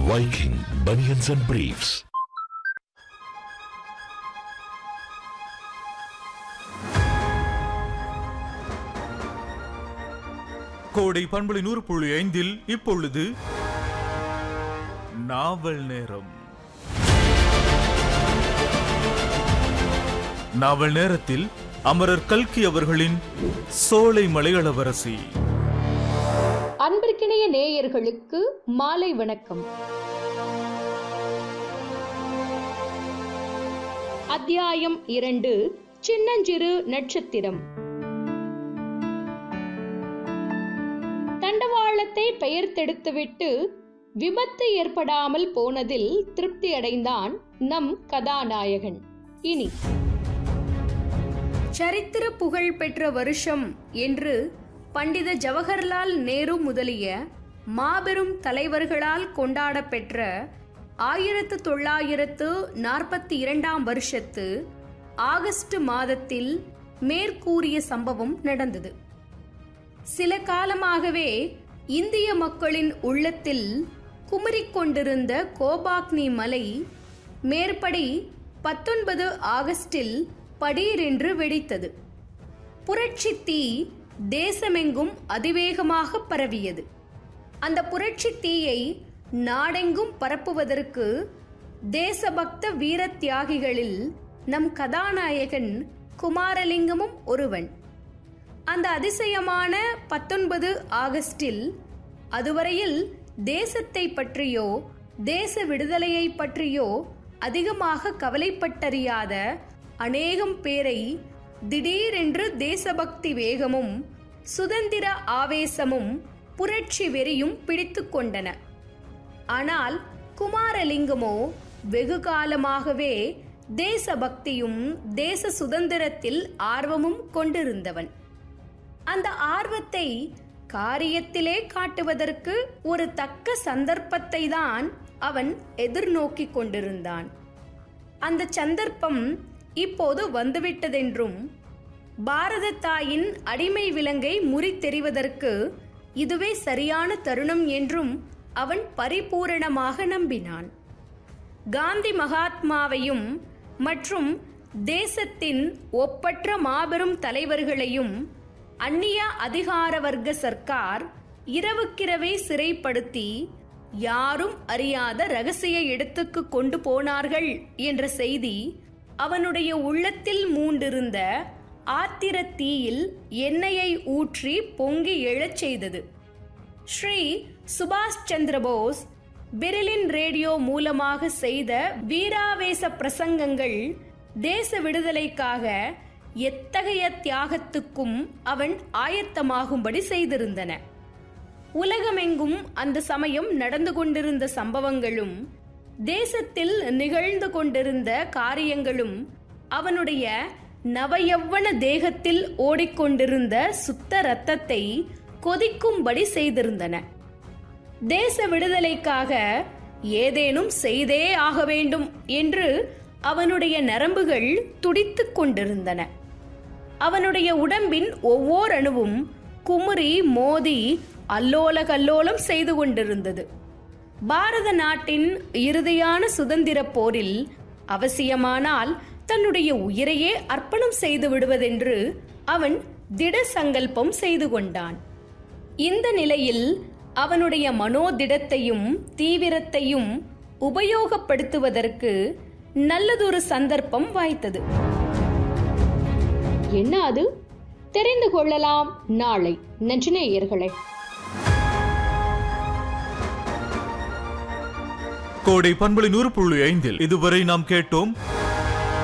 Viking Bunions and Briefs. கோடை பண்புளி நூறு புள்ளி ஐந்தில் இப்பொழுது நாவல் நேரம் நாவல் நேரத்தில் அமரர் கல்கி அவர்களின் சோலை மலையளவரசி அன்பிற்கிணைய நேயர்களுக்கு மாலை வணக்கம் அத்தியாயம் இரண்டு சின்னஞ்சிறு நட்சத்திரம் தண்டவாளத்தை பெயர்த்தெடுத்துவிட்டு விபத்து ஏற்படாமல் போனதில் திருப்தி அடைந்தான் நம் கதாநாயகன் இனி சரித்திர புகழ் பெற்ற வருஷம் என்று பண்டித ஜவஹர்லால் நேரு முதலிய மாபெரும் தலைவர்களால் கொண்டாடப்பெற்ற ஆயிரத்து தொள்ளாயிரத்து நாற்பத்தி இரண்டாம் வருஷத்து ஆகஸ்ட் மாதத்தில் மேற்கூறிய சம்பவம் நடந்தது சில காலமாகவே இந்திய மக்களின் உள்ளத்தில் குமுறிக் கொண்டிருந்த கோபாக்னி மலை மேற்படி பத்தொன்பது ஆகஸ்டில் படீரென்று வெடித்தது புரட்சி தீ தேசமெங்கும் அதிவேகமாக பரவியது அந்த புரட்சி தீயை நாடெங்கும் பரப்புவதற்கு தேசபக்த வீர தியாகிகளில் நம் கதாநாயகன் குமாரலிங்கமும் ஒருவன் அந்த அதிசயமான பத்தொன்பது ஆகஸ்டில் அதுவரையில் தேசத்தை பற்றியோ தேச விடுதலையை பற்றியோ அதிகமாக கவலைப்பட்டறியாத அநேகம் பேரை திடீரென்று தேசபக்தி வேகமும் சுதந்திர ஆவேசமும் புரட்சி வெறியும் பிடித்து கொண்டன ஆனால் குமாரலிங்கமோ வெகு காலமாகவே தேசபக்தியும் தேச சுதந்திரத்தில் ஆர்வமும் கொண்டிருந்தவன் அந்த ஆர்வத்தை காரியத்திலே காட்டுவதற்கு ஒரு தக்க சந்தர்ப்பத்தை தான் அவன் எதிர்நோக்கிக் கொண்டிருந்தான் அந்த சந்தர்ப்பம் இப்போது வந்துவிட்டதென்றும் பாரத தாயின் அடிமை விலங்கை முறித்தெறிவதற்கு இதுவே சரியான தருணம் என்றும் அவன் பரிபூரணமாக நம்பினான் காந்தி மகாத்மாவையும் மற்றும் தேசத்தின் ஒப்பற்ற மாபெரும் தலைவர்களையும் அந்நிய அதிகார வர்க்க சர்க்கார் இரவுக்கிரவே சிறைப்படுத்தி யாரும் அறியாத ரகசிய இடத்துக்கு கொண்டு போனார்கள் என்ற செய்தி அவனுடைய உள்ளத்தில் மூண்டிருந்த ஆத்திர தீயில் எண்ணெயை ஊற்றி பொங்கி எழச் செய்தது ஸ்ரீ சுபாஷ் சந்திர போஸ் பெர்லின் ரேடியோ மூலமாக செய்த வீராவேச பிரசங்கங்கள் தேச விடுதலைக்காக எத்தகைய தியாகத்துக்கும் அவன் ஆயத்தமாகும்படி செய்திருந்தன உலகமெங்கும் அந்த சமயம் நடந்து கொண்டிருந்த சம்பவங்களும் தேசத்தில் நிகழ்ந்து கொண்டிருந்த காரியங்களும் அவனுடைய நவயவ்வன தேகத்தில் ஓடிக்கொண்டிருந்த சுத்த ரத்தத்தை கொதிக்கும்படி செய்திருந்தன தேச விடுதலைக்காக ஏதேனும் செய்தே ஆக வேண்டும் என்று அவனுடைய நரம்புகள் துடித்துக் கொண்டிருந்தன அவனுடைய உடம்பின் ஒவ்வொரு அணுவும் குமுறி மோதி அல்லோல கல்லோலம் செய்து கொண்டிருந்தது பாரத நாட்டின் இறுதியான சுதந்திர போரில் அவசியமானால் தன்னுடைய உயிரையே அர்ப்பணம் செய்து விடுவதென்று அவன் திட சங்கல்பம் செய்து கொண்டான் இந்த நிலையில் அவனுடைய மனோதிடத்தையும் தீவிரத்தையும் உபயோகப்படுத்துவதற்கு நல்லதொரு சந்தர்ப்பம் வாய்த்தது என்ன அது தெரிந்து கொள்ளலாம் நாளை நன்றி நேயர்களே கோடை பண்புளி நூறு புள்ளி ஐந்தில் இதுவரை நாம் கேட்டோம்